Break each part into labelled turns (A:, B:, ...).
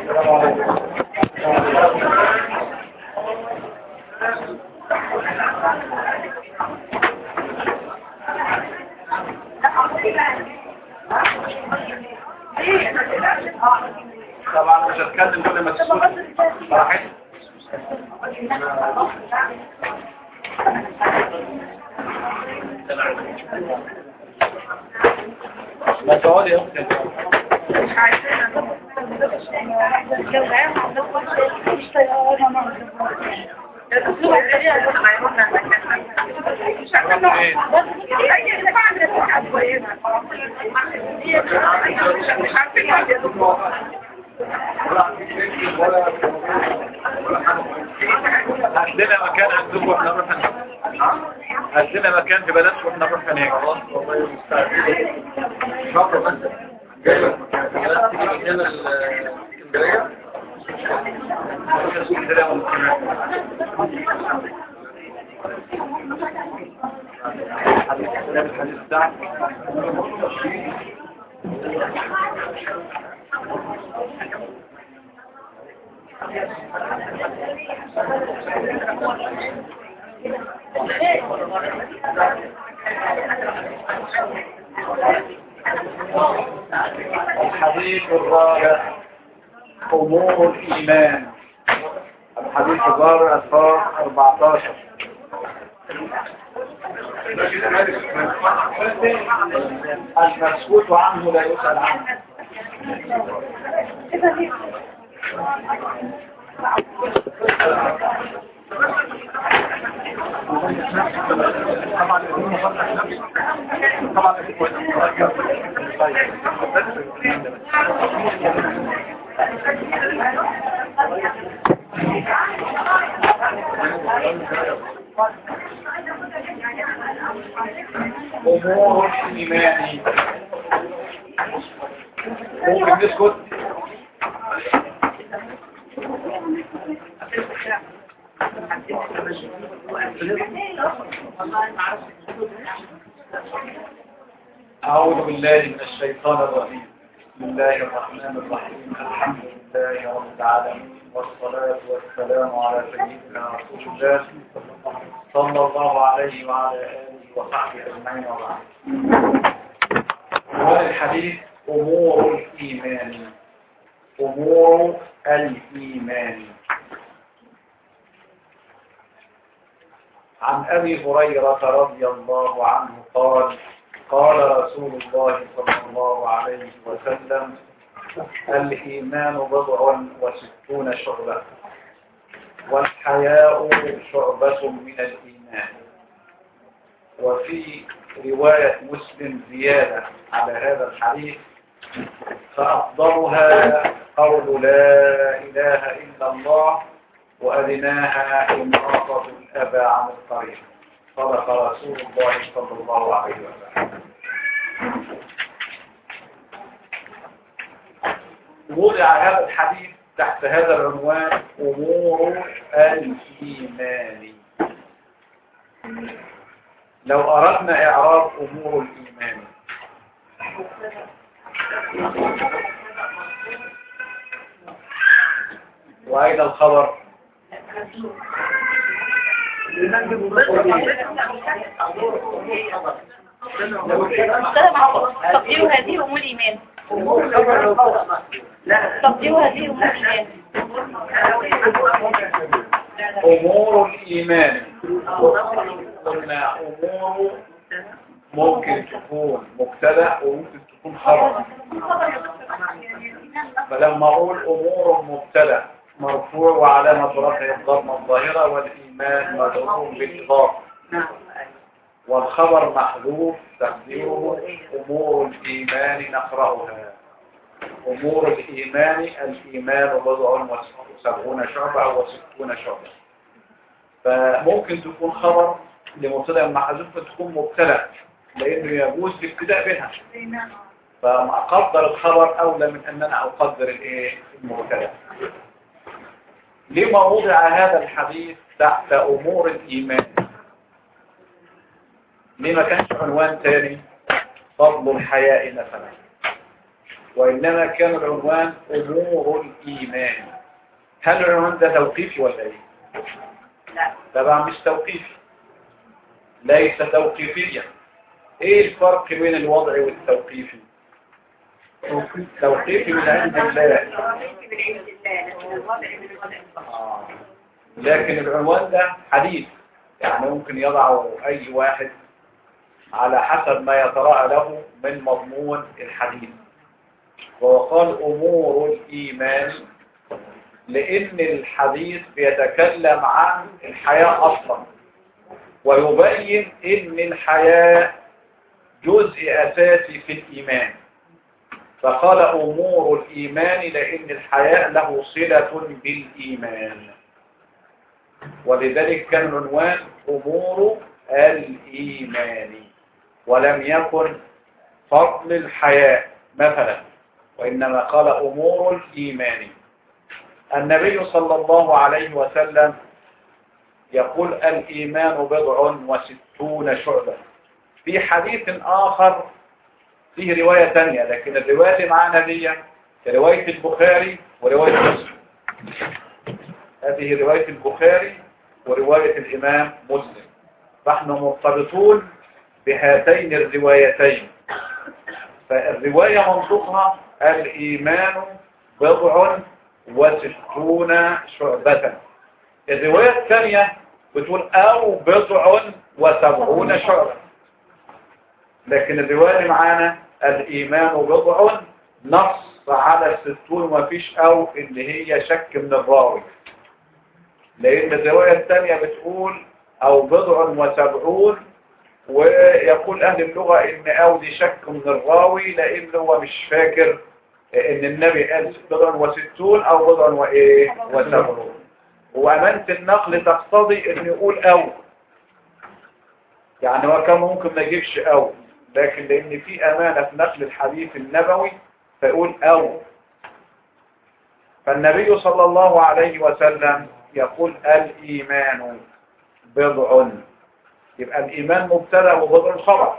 A: السلام عليكم طبعا مش هتكلم كل ما تسكت براحتك ما تقعدي يا اختي هات لنا مكان عندكم واحنا نروح هناك هات لنا مكان في بلدكم واحنا نروح هناك والله مستعد شكرا بس جاي لك مكان تيجي هنا الاسكندريه اسكندريه الحديث بتاعك الحديث الرابع أمور الإيمان الحديث الرابع أصفار 14 المسكوت عنه لا يسأل عنه أمور الإيمان ممكن نسكت أعوذ بالله من الشيطان الرجيم بسم الله الرحمن الرحيم الحمد لله رب العالمين والصلاة والسلام على سيدنا رسول الله صلى الله عليه وعلى آله وصحبه أجمعين وبعد هذا الحديث أمور الإيمان أمور الإيمان عن أبي هريرة رضي الله عنه قال قال رسول الله صلى الله عليه وسلم الإيمان بضع وستون شعبة والحياء شعبة من الإيمان وفي رواية مسلم زيادة على هذا الحديث فأفضلها قول لا إله إلا الله وأدناها إمراطة الأبى عن الطريق صدق رسول الله صلى الله عليه وسلم وضع هذا الحديث تحت هذا العنوان أمور الإيمان لو أردنا إعراب أمور الإيمان وأين الخبر
B: تقدير هذه أمور الإيمان تقدير هذه أمور الإيمان
A: أمور الإيمان قلنا أمور ممكن تكون مبتدأ وممكن تكون خبر فلما أقول أمور مبتدأ مرفوع وعلامة رفعه الضمة الظاهرة والإيمان مدعوم بالإضافة والخبر محذوف تقديره أمور الإيمان نقرأها أمور الإيمان الإيمان بضع وسبعون شعبة أو وستون شعبة فممكن تكون خبر لمبتدا محذوف تكون مبتدا لأنه يجوز الابتداء بها فما أقدر الخبر أولى من أن أنا أقدر الإيه المبتدا لما وضع هذا الحديث تحت أمور الإيمان لما كانش عنوان تاني فضل الحياء مثلا وإنما كان العنوان أمور الإيمان هل العنوان ده توقيفي ولا إيه؟
B: لا
A: طبعا مش توقيفي ليس توقيفيا ايه الفرق بين الوضع والتوقيفي توقيفي من عند الله آه. لكن العنوان ده حديث يعني ممكن يضعه اي واحد على حسب ما يتراءى له من مضمون الحديث وقال امور الايمان لان الحديث بيتكلم عن الحياة اصلا ويبين ان الحياة جزء اساسي في الايمان فقال امور الايمان لان الحياء له صلة بالايمان ولذلك كان العنوان امور الايمان ولم يكن فضل الحياء مثلا وانما قال امور الايمان النبي صلى الله عليه وسلم يقول الإيمان بضع وستون شعبة في حديث آخر فيه رواية تانية لكن الرواية اللي معانا دي رواية البخاري ورواية مسلم هذه رواية البخاري ورواية الإمام مسلم فاحنا مرتبطون بهاتين الروايتين فالرواية منطقها الإيمان بضع وستون شعبة الرواية الثانية بتقول أو بضع وسبعون شعبة لكن الرواية اللي معانا الإيمان بضع نص على الستون ومفيش أو اللي هي شك من الراوي لأن الرواية الثانية بتقول أو بضع وسبعون ويقول أهل اللغة إن أو دي شك من الراوي لأن هو مش فاكر إن النبي قال بضع وستون أو بضع وإيه وسبعون وأمانة النقل تقتضي إن يقول أو يعني هو كان ممكن ما يجيبش أو لكن لأن في أمانة في نقل الحديث النبوي فيقول أو فالنبي صلى الله عليه وسلم يقول الإيمان بضع يبقى الإيمان مبتدا وبضع خبر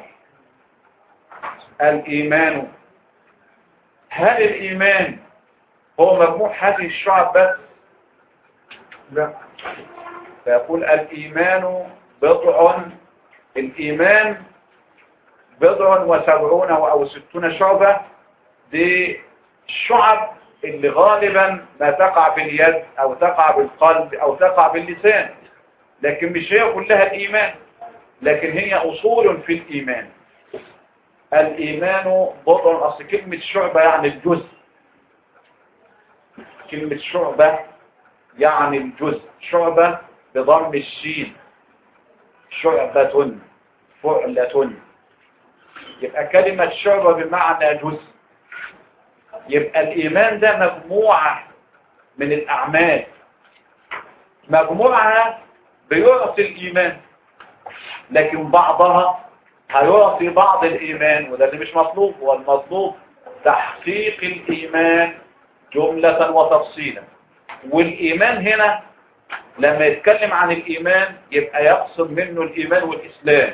A: الإيمان هل الإيمان هو مجموع هذه الشعب بس لا فيقول الإيمان بضع الإيمان بضع وسبعون أو ستون شعبة دي الشعب اللي غالبا ما تقع باليد أو تقع بالقلب أو تقع باللسان لكن مش هي كلها الإيمان لكن هي أصول في الإيمان الإيمان بضع أصل كلمة شعبة يعني الجزء كلمة شعبة يعني الجزء شعبة بضم الشين شعبة فعلة يبقى كلمة شعبة بمعنى جزء يبقى الإيمان ده مجموعة من الأعمال مجموعة بيعطي الإيمان لكن بعضها هيعطي بعض الإيمان وده اللي مش مطلوب هو المطلوب تحقيق الإيمان جملة وتفصيلا والإيمان هنا لما يتكلم عن الإيمان يبقى يقصد منه الإيمان والإسلام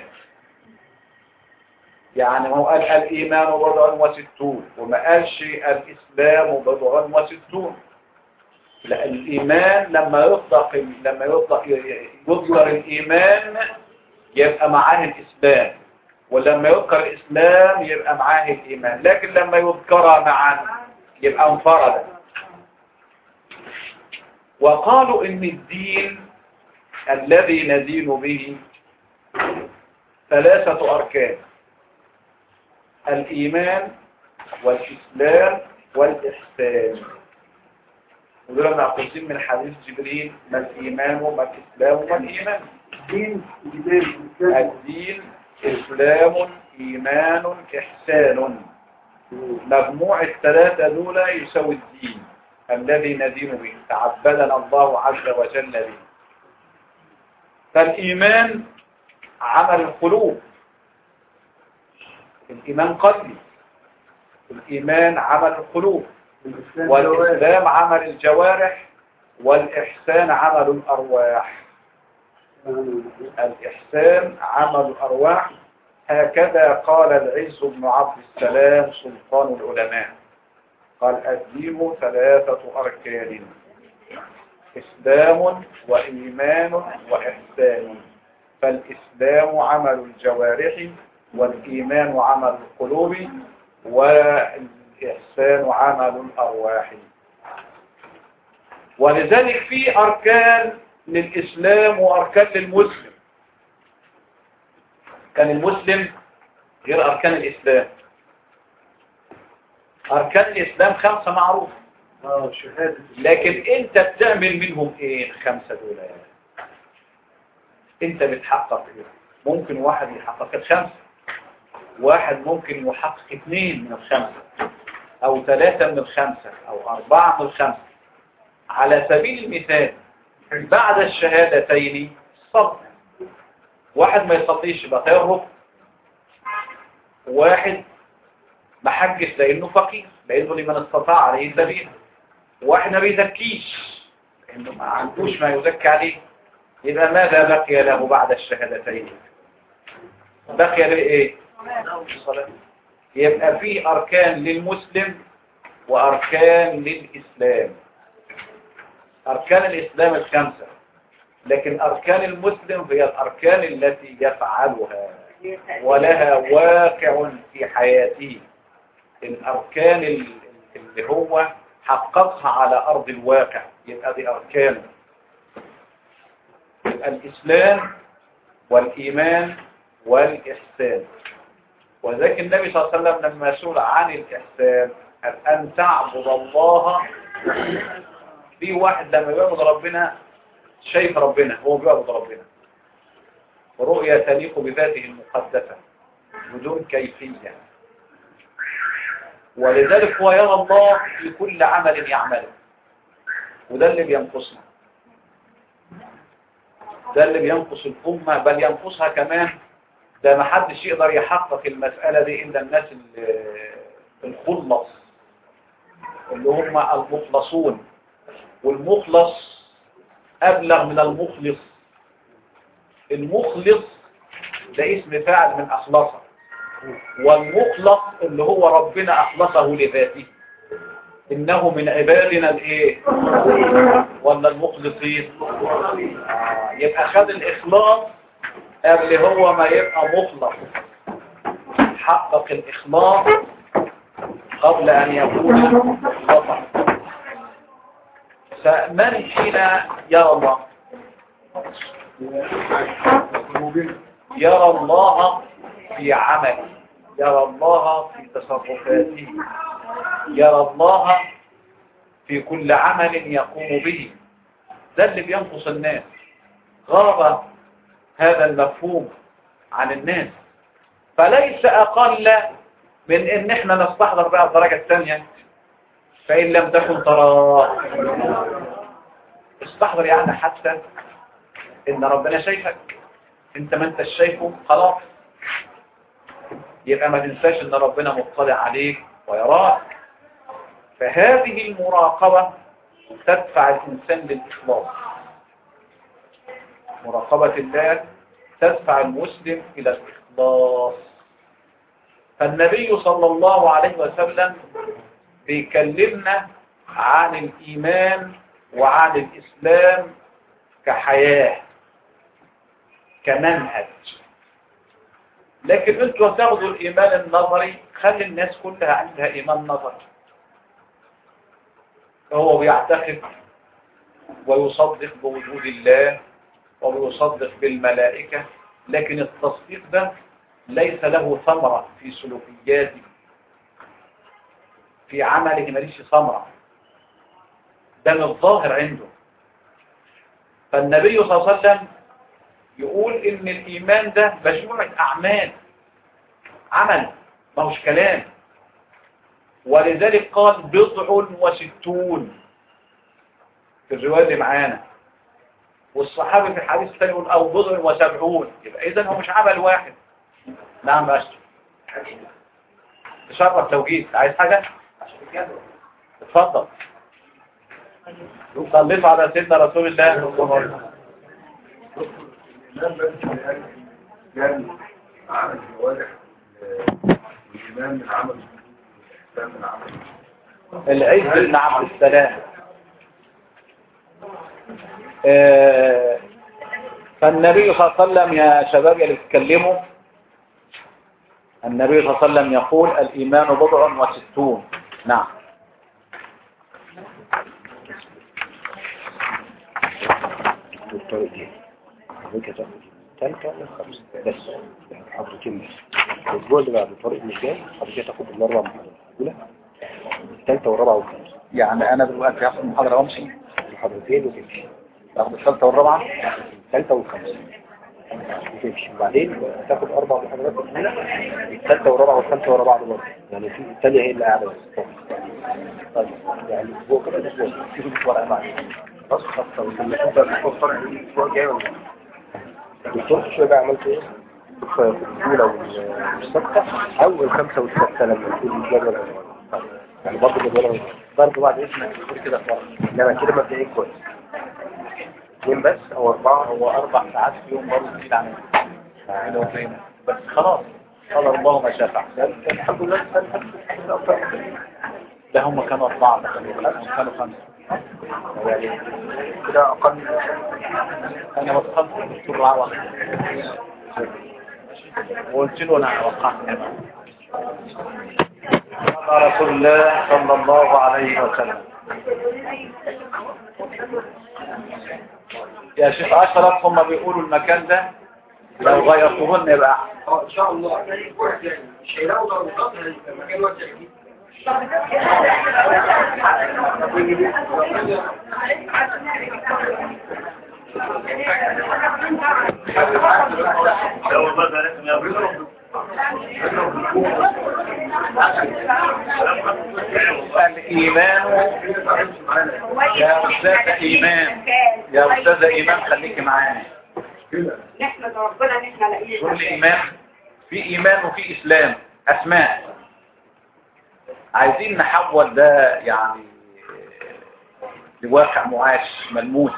A: يعني هو قال الإيمان بضع وستون وما قالش الإسلام بضع وستون لا الإيمان لما يطلق لما يطلق يذكر الإيمان يبقى معاه الإسلام ولما يذكر الإسلام يبقى معاه الإيمان لكن لما يذكر معا يبقى انفرد وقالوا إن الدين الذي ندين به ثلاثة أركان الإيمان والإسلام والإحسان ودول معقوسين من حديث جبريل ما الإيمان وما الإسلام وما الإيمان الدين إسلام إيمان إحسان مجموع الثلاثة دول يساوي الدين الذي ندين به تعبدنا الله عز وجل به فالإيمان عمل القلوب الإيمان قلبي الإيمان عمل القلوب والإسلام عمل الجوارح والإحسان عمل الأرواح الإحسان عمل الأرواح هكذا قال العز بن عبد السلام سلطان العلماء قال الدين ثلاثة أركان إسلام وإيمان وإحسان فالإسلام عمل الجوارح والإيمان عمل القلوب والإحسان عمل الأرواح ولذلك في أركان للإسلام وأركان للمسلم كان المسلم غير أركان الإسلام أركان الإسلام خمسة معروفة
C: اه شهادة
A: لكن أنت بتعمل منهم إيه الخمسة دول يعني أنت بتحقق إيه ممكن واحد يحقق الخمسة واحد ممكن يحقق اثنين من الخمسة أو ثلاثة من الخمسة أو أربعة من الخمسة على سبيل المثال بعد الشهادتين الصبر واحد ما يستطيعش يبقى خيره واحد ما حجش لانه فقير لانه لمن استطاع عليه سبيل واحد ما بيزكيش لانه ما عندوش ما يزكي عليه يبقى ماذا بقي له بعد الشهادتين بقي له ايه الصلاة يبقى في اركان للمسلم واركان للاسلام اركان الاسلام الخمسه لكن اركان المسلم هي الاركان التي يفعلها ولها واقع في حياته الأركان اللي هو حققها على أرض الواقع يبقى دي أركان يبقى الإسلام والإيمان والإحسان وذلك النبي صلى الله عليه وسلم لما سئل عن الإحسان قال أن تعبد الله في واحد لما يعبد ربنا شايف ربنا هو بيعبد ربنا رؤية تليق بذاته المقدسة بدون كيفية ولذلك هو يرى الله في كل عمل يعمله وده اللي بينقصنا ده اللي بينقص الأمة بل ينقصها كمان ده ما حدش يقدر يحقق المسألة دي إلا الناس الخلص اللي هم المخلصون والمخلص أبلغ من المخلص المخلص ده اسم فاعل من أخلصه والمخلص اللي هو ربنا أخلصه لذاته إنه من عبادنا الإيه ولا المخلصين آه يبقى خد الإخلاص قبل هو ما يبقى مخلص حقق الإخلاص قبل أن يكون مخلصا فمن فينا يرى الله يرى الله في عمله يرى الله في تصرفاته يرى الله في كل عمل يقوم به ده اللي بينقص الناس غاب هذا المفهوم عن الناس فليس أقل من ان احنا نستحضر بقى الدرجة الثانية فإن لم تكن تراه استحضر يعني حتى ان ربنا شايفك انت ما انت شايفه خلاص يبقى ما تنساش ان ربنا مطلع عليك ويراك فهذه المراقبة تدفع الإنسان للإخلاص مراقبة الله تدفع المسلم إلى الإخلاص فالنبي صلى الله عليه وسلم بيكلمنا عن الإيمان وعن الإسلام كحياة كمنهج لكن انتوا هتاخدوا الإيمان النظري خلي الناس كلها عندها إيمان نظري هو بيعتقد ويصدق بوجود الله ويصدق بالملائكة لكن التصديق ده ليس له ثمرة في سلوكياته في عمله ماليش ثمرة ده من الظاهر عنده فالنبي صلى الله عليه وسلم يقول ان الايمان ده مجموعة اعمال عمل ما هوش كلام ولذلك قال بضع وستون في الرواية اللي معانا والصحابي في الحديث الثاني يقول او بضع وسبعون يبقى اذا هو مش عمل واحد نعم باشا تشرف توجيه عايز حاجة اتفضل صليت على سيدنا رسول الله صلى الله عليه وسلم
C: الإمام بس يعني عمل جوارح والإمام من عمل الإسلام من عمل
A: العز بن عبد السلام آه، فالنبي صلى الله عليه وسلم يا شباب اللي بتتكلموا النبي صلى الله عليه وسلم يقول الإيمان بضع وستون نعم
D: بالطريق دي حضرتك هتاخد التالتة والخامسة بس يعني حضرتين بس الأسبوع اللي بعد الطريق مش جاي حضرتك هتاخد الأربع محاضرات الأولى التالتة والرابعة والخامسة
A: يعني أنا دلوقتي هاخد محاضرة وامشي
D: محاضرتين وتمشي
A: أخد الثالثة والرابعة
D: التالتة والخامسة وتمشي وبعدين تاخد أربع محاضرات الأولى التالتة والرابعة والخامسة ورا بعض برضه يعني في التانية هي اللي قاعدة بس طيب يعني أسبوع كده أسبوع تيجي ورقة معايا خلاص خلاص طب لما تبدأ الأسبوع الطالع الأسبوع الجاي ولا الدكتور شوية بقى عملت إيه؟ في الأولى والسادسة أو الخامسة والسادسة لما تكون الجدول الأول يعني برضه الجدول الأول برضه بعد اسمك تقول كده خلاص إنما كده مبدئيا كويس اثنين بس أو أربعة
A: هو أربع ساعات في يوم برضه جديد عن هنا وفين بس خلاص قال الله ما شاء فعل
D: الحمد لله الحمد لله أكتر من كده.
A: ده هم كانوا أربعة كانوا خمسة كانوا خمسة
D: يعني كده أقل
A: أنا وصلت الدكتور رعوة وقلت له أنا وقعت قال رسول الله صلى الله عليه وسلم يا شيخ أشرف هم بيقولوا المكان ده لو غيرتهن يبقى أحسن
C: اه ان شاء الله مش هيلاقوا ضربات المكان واسع جدا
A: الإيمان يا أستاذ إيمان يا أستاذ إيمان خليكي معانا
E: نحمد ربنا ان احنا لاقيين
A: كل إيمان في إيمان وفي إسلام أسماء عايزين نحول ده يعني لواقع معاش ملموس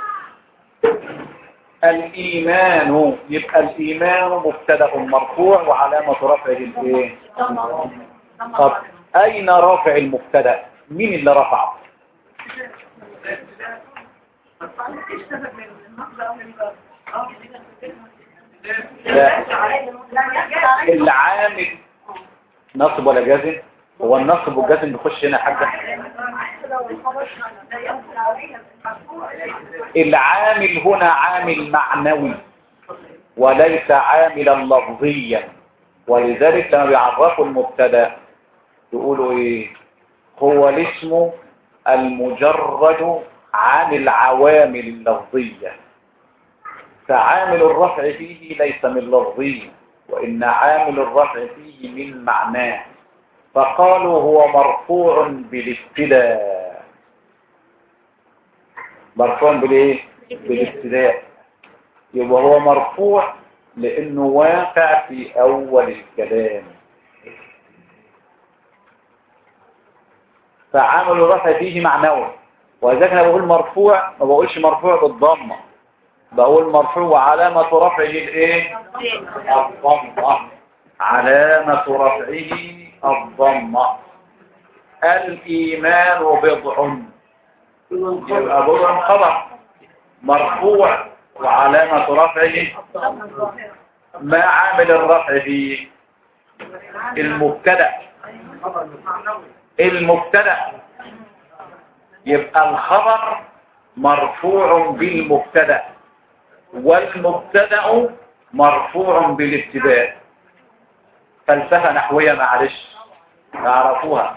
A: الإيمان يبقى الإيمان مبتدأ مرفوع وعلامة رفعه الإيه؟ طب أين رافع المبتدأ؟ مين اللي رفعه؟ لا العامل نصب ولا جازم هو النصب والجازم بيخش هنا حاجة العامل هنا عامل معنوي وليس عاملا لفظيا ولذلك لما بيعرفوا المبتدا يقولوا ايه هو الاسم المجرد عن العوامل اللفظيه فعامل الرفع فيه ليس من لفظي وإن عامل الرفع فيه من معناه فقالوا هو مرفوع بالابتداء مرفوع بالايه بالابتداء يبقى هو مرفوع لانه واقع في اول الكلام فعامل الرفع فيه معنوي ولذلك انا بقول مرفوع ما بقولش مرفوع بالضمه بقول مرفوع وعلامة رفعه الايه الضمة علامة رفعه الضمة الإيمان بضع يبقى بضع خبر مرفوع وعلامة رفعه ما عامل الرفع فيه المبتدأ المبتدأ يبقى الخبر مرفوع بالمبتدأ والمبتدأ مرفوع بالابتداء فلسفة نحوية معلش تعرفوها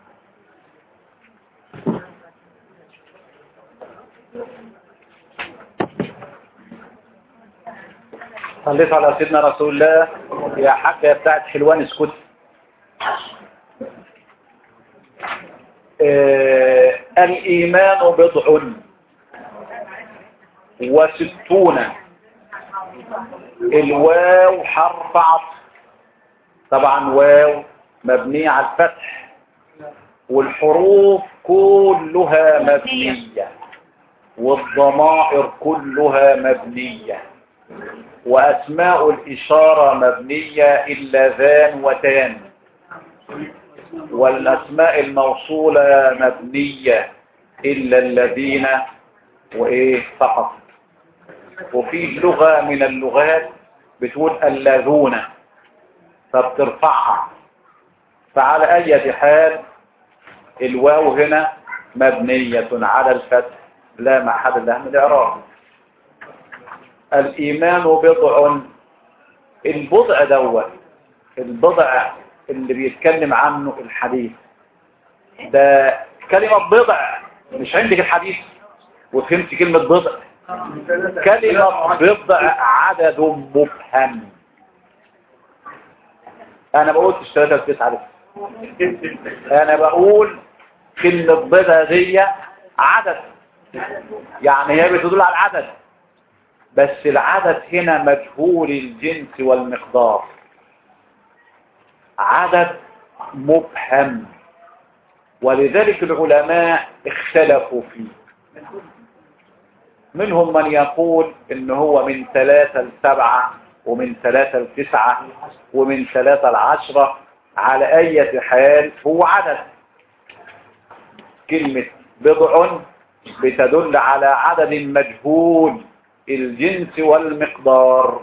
A: صليت على سيدنا رسول الله يا حاجة بتاعت حلوان اسكت آه الإيمان بضع وستون الواو حرف عطف طبعا واو مبنية على الفتح والحروف كلها مبنية والضمائر كلها مبنية وأسماء الإشارة مبنية إلا ذان وتان والأسماء الموصولة مبنية إلا الذين وإيه فقط وفي لغة من اللغات بتقول الذون فبترفعها فعلى أي حال الواو هنا مبنية على الفتح لا محل لها من الإعراب الإيمان بضع البضع دوت البضع اللي بيتكلم عنه الحديث ده كلمة بضع مش عندك الحديث وفهمت كلمة بضع كلمة بضع عدد مبهم انا بقول ثلاثة تسعة لسه انا بقول كلمة بضع دي عدد يعني هي بتدل على العدد بس العدد هنا مجهول الجنس والمقدار عدد مبهم ولذلك العلماء اختلفوا فيه منهم من يقول ان هو من ثلاثة لسبعة ومن ثلاثة لتسعة ومن ثلاثة لعشرة على اي حال هو عدد كلمة بضع بتدل على عدد مجهول الجنس والمقدار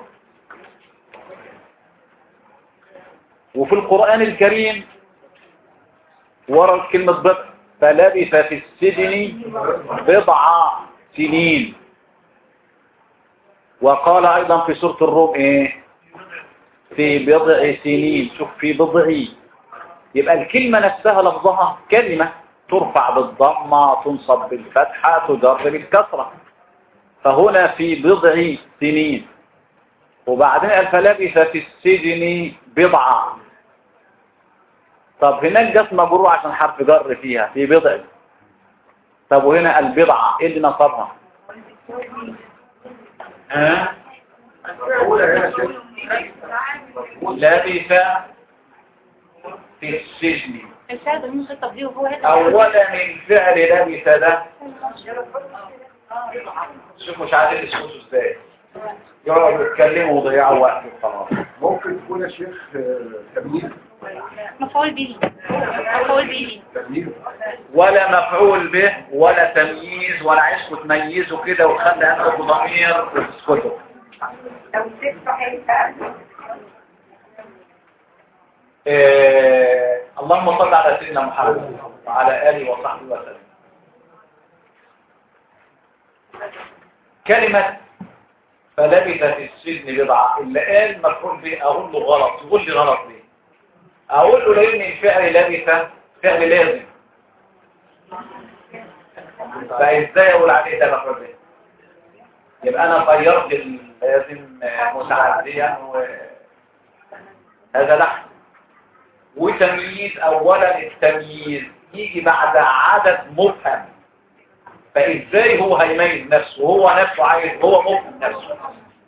A: وفي القرآن الكريم ورد كلمة بضع فلبث في السجن بضع سنين وقال أيضا في سورة الروم إيه في بضع سنين شوف في بضع يبقى الكلمة نفسها لفظها كلمة ترفع بالضمة تنصب بالفتحة تجر بالكسرة فهنا في بضع سنين وبعدين قال فلبث في السجن بضعة طب هناك جت مجروع عشان حرف جر فيها في بضع طب وهنا البضعة ايه اللي نصبها ها لبث في السجن
B: الشاهد من الخطة دي وهو هذا
A: اولا الفعل لبث ده شوف مش عارف يسكتوا ازاي يقعدوا يتكلموا ويضيعوا وقت وخلاص
C: ممكن تكون يا شيخ آه، تمييز
B: مفعول به مفعول به
C: تمييز
A: ولا مفعول به ولا تمييز ولا عايزكم تميزوا كده وتخلي عندكم ضمير وتسكتوا
E: لو ست صحيح
A: آه، اللهم صل على سيدنا محمد وعلى آله وصحبه وسلم كلمة فلبث في السجن بضعة اللي قال مفعول به أقول له غلط يقول لي غلط ليه أقول له لأن الفعل لبث فعل لازم فإزاي أقول عليه ده مفعول به يبقى أنا غيرت اللازم آه، متعديا وهذا لحن وتمييز اولا التمييز يجي بعد عدد مفهم فازاي هو هيميز نفسه هو نفسه عايز هو مفهم نفسه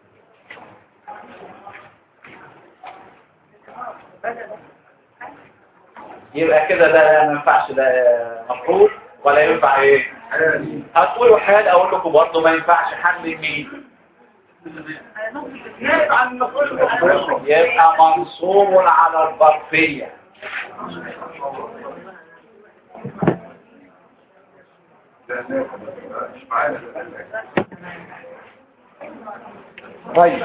A: يبقى كده ده ما ينفعش ده مفروض ولا ينفع ايه هتقولوا حال اقول لكم برضه ما ينفعش حل مين يبقى منصوب على الظرفيه
C: مش معانا
A: طيب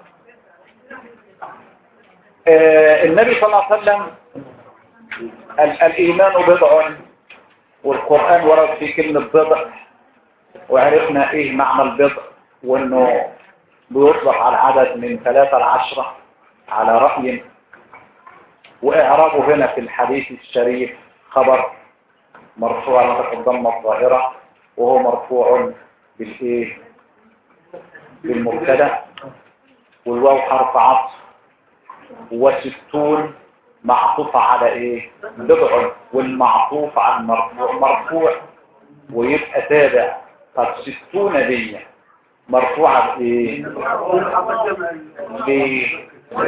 A: آه النبي صلى الله عليه وسلم ال- الإيمان بضع والقرآن ورد في كلمة بضع وعرفنا إيه معنى البضع وإنه بيطلق على العدد من ثلاثة لعشرة على رأي وإعرابه هنا في الحديث الشريف خبر مرفوع على الضمة الظاهرة وهو مرفوع بالإيه بالمبتدا والواو حرف عطف وستون معطوف على ايه بضع والمعطوف على المرفوع مرفوع ويبقى تابع طب ستون دي مرفوعة بايه ليه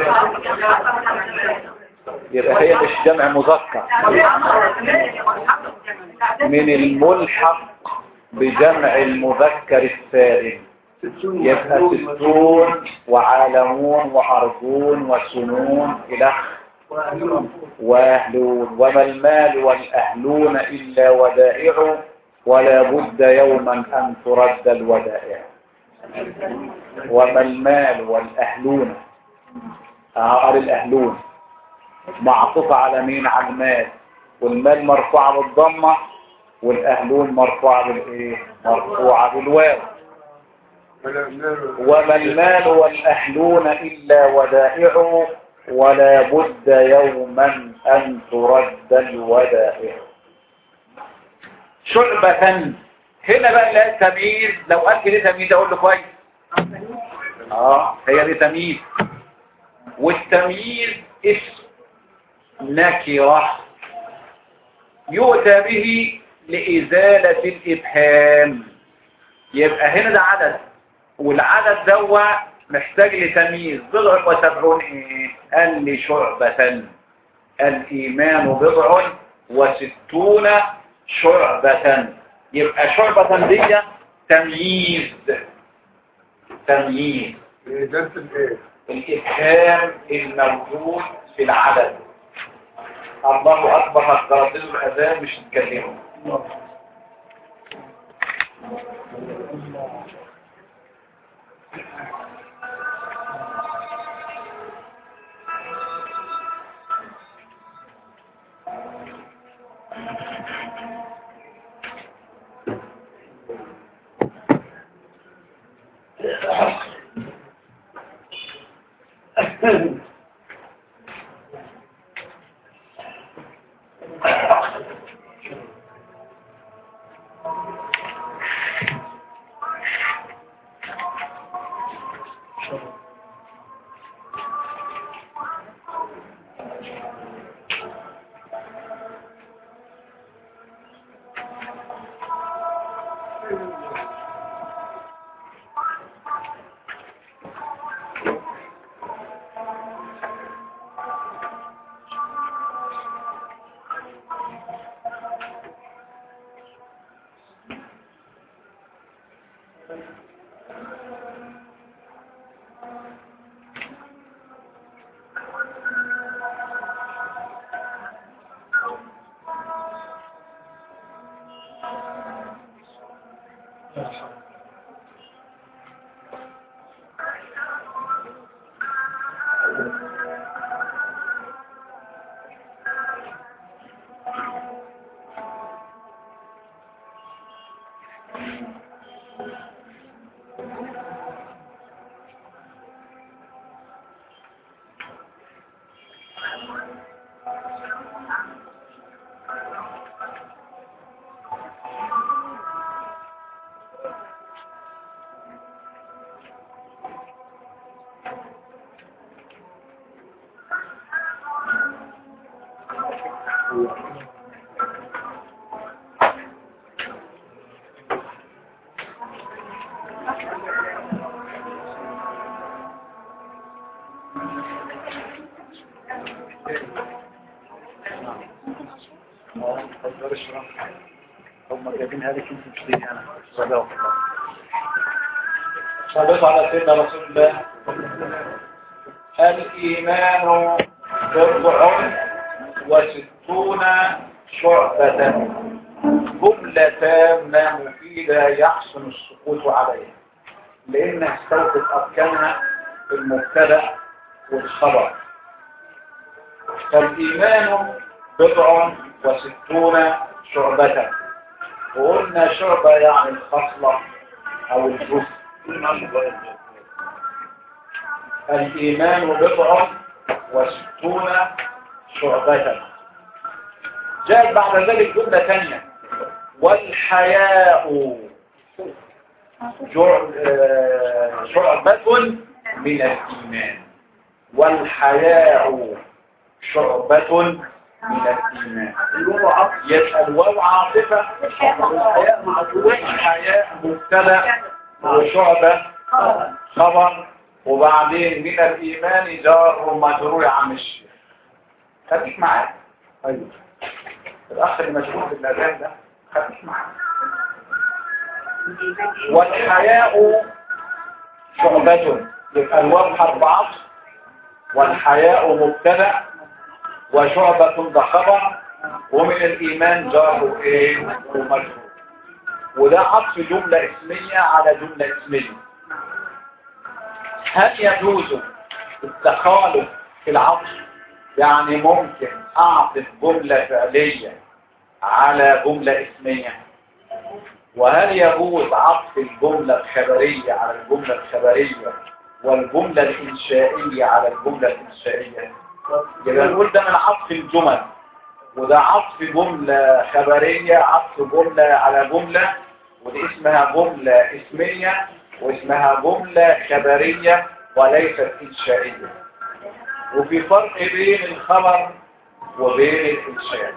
A: يبقى هي مش جمع مذكر من الملحق بجمع المذكر السالم يبقى ستون وعالمون وأرجون وسنون إلى واهلون وما المال والاهلون الا ودائع ولا بد يوما ان ترد الودائع وما المال والاهلون قال الاهلون معطوف على مين على المال والمال مرفوعه بالضمه والاهلون مرفوعه بالايه مرفوعه بالواو وما المال والأهلون إلا ودائع ولا بد يوما أن ترد الودائع شعبة هنا بقى لا تمييز لو قال لي تمييز أقول له كويس اه هي دي تمييز والتمييز اسم نكرة يؤتى به لإزالة الإبهام يبقى هنا ده عدد والعدد دوا محتاج لتمييز بضع وسبعون ايه قال لي شعبة الإيمان بضع وستون شعبة يبقى شعبة دي تمييز تمييز الإبهام الموجود في العدد الله أكبر هترددوا الأذان مش تتكلموا هم جايبين هذه كنت مش دي انا صلوا صلوا على سيدنا رسول الله الإيمان بضع وستون شعبة جملة تامة مفيدة يحسن السقوط عليها لأنها استوفت أركانها في المبتدأ والخبر فالإيمان بضع وستون شعبة وقلنا شعبة يعني الخصلة أو الجزء الإيمان بضع وستون شعبة جاءت بعد ذلك جملة ثانية والحياء جع- آه، شعبة من الإيمان والحياء شعبة من الإيمان يبقى الواو عاطفة والحياء مبتدأ وشعبة خبر وبعدين من الإيمان جار ومجرور يا عم الشيخ خليك معايا
D: ايوه
A: الأخ المشغول بالأذان ده خليك معايا والحياء شعبة يبقى الواو حرف عطف والحياء مبتدأ وشعبة ده خبر ومن الإيمان جار إيه ومجهول وده عطف جملة اسمية على جملة اسمية هل يجوز التخالف في العطف يعني ممكن أعطف جملة فعلية على جملة اسمية وهل يجوز عطف الجملة الخبرية على الجملة الخبرية والجملة الإنشائية على الجملة الإنشائية يبقى نقول ده من عطف الجمل وده عطف جملة خبرية عطف جملة على جملة ودي اسمها جملة اسمية واسمها جملة خبرية وليست إنشائية وفي فرق بين الخبر وبين الإنشاء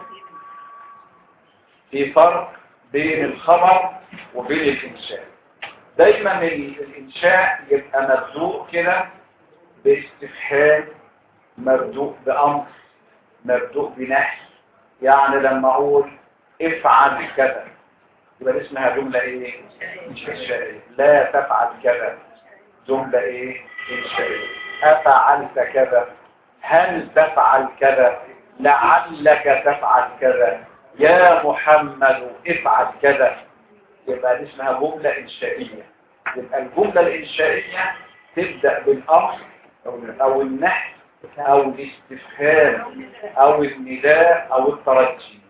A: في فرق بين الخبر وبين الإنشاء دايما ال- الإنشاء يبقى مبدوء كده باستفهام مبدوء بأمر مبدوء بنهي يعني لما أقول افعل كذا يبقى دي اسمها جملة ايه إنشائية لا تفعل كذا جملة ايه إنشائية أفعلت كذا هل تفعل كذا لعلك تفعل كذا يا محمد افعل كذا يبقى دي اسمها جملة إنشائية يبقى الجملة الإنشائية تبدأ بالأمر أو النحو أو الاستفهام أو النداء أو الترجي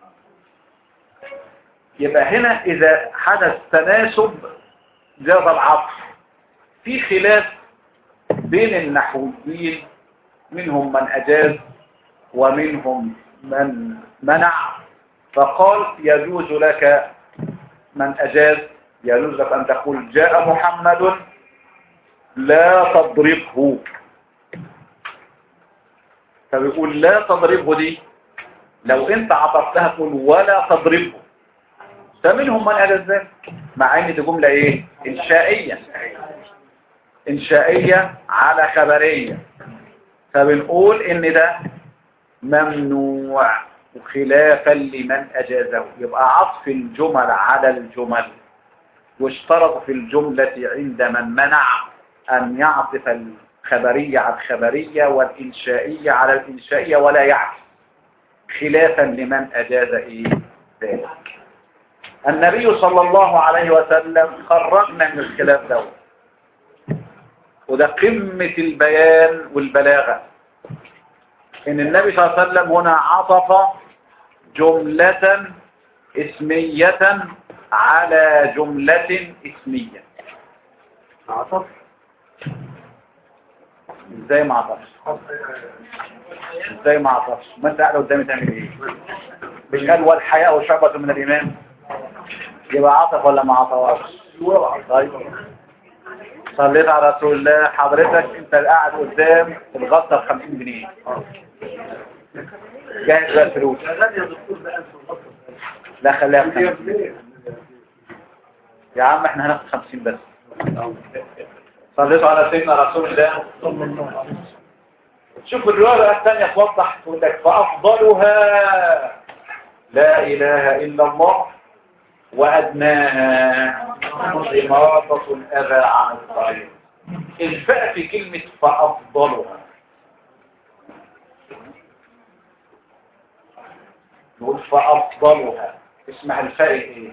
A: يبقى هنا إذا حدث تناسب جاز العطف في خلاف بين النحويين منهم من أجاز ومنهم من منع فقال يجوز لك من أجاز يجوز لك أن تقول جاء محمد لا تضربه فبيقول لا تضربه دي لو انت عطفتها تقول ولا تضربه فمنهم من قال ذلك مع ان دي جملة ايه انشائية انشائية على خبرية فبنقول ان ده ممنوع خلافا لمن اجازه يبقى عطف الجمل على الجمل واشترط في الجملة عند من منع ان يعطف الخبرية على الخبرية والانشائية على الانشائية ولا يعكس خلافا لمن اجاز ايه ذلك النبي صلى الله عليه وسلم خرجنا من الخلاف ده وده قمة البيان والبلاغة ان النبي صلى الله عليه وسلم هنا عطف جملة اسمية على جملة اسمية
D: عطف
A: ازاي ما عطفش ازاي ما عطفش ما انت قاعد قدامي تعمل ايه مش قال والحياء شعبة من الايمان يبقى عطف ولا ما عطفش طيب صليت على رسول الله حضرتك انت قاعد قدام الغطا ب 50 جنيه جاهز بقى الفلوس لا خليها ب 50 يا عم احنا هناخد 50 بس صليتوا على سيدنا رسول الله شوف الرواية الثانية توضح تقول لك فأفضلها لا إله إلا الله وأدناها إماطة الأذى عن الطريق الفاء في كلمة فأفضلها نقول فأفضلها اسمها الفاء ايه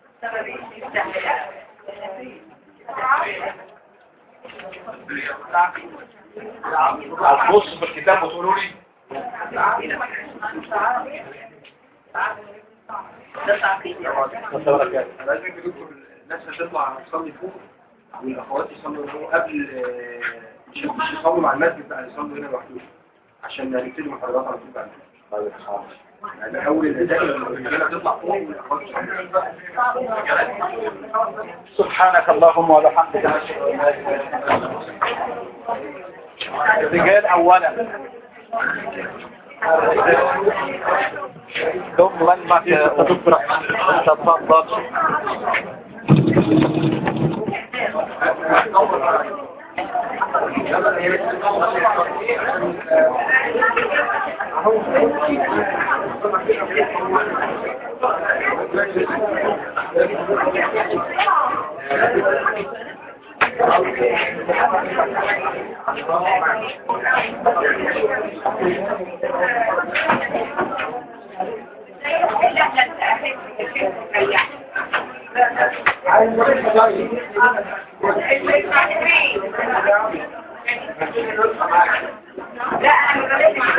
A: هتبص في الكتاب وتقولوا لي
C: لازم دكتور الناس هتطلع تصلي فوق والاخوات يصلوا فوق قبل آه، مش مش يصلوا مع المسجد بقى يصلوا هنا لوحدهم عشان نبتدي محاضرات على طول بعد
A: طيب حاضر
C: يعني اول الاداء لما الرجاله تطلع فوق والاخوات يصلوا
A: سبحانك اللهم وبحمدك نشهد ان لا اله الا انت الرجال اولا ثم المكة تتفضل
C: Thank you.
E: لا انا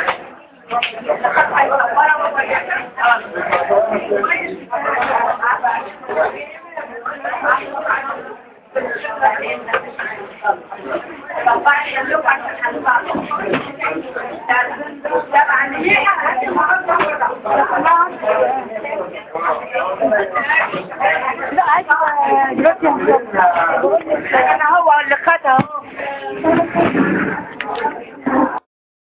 B: لا عايز دلوقتي هنشوف. انا هو اللي خدها اهو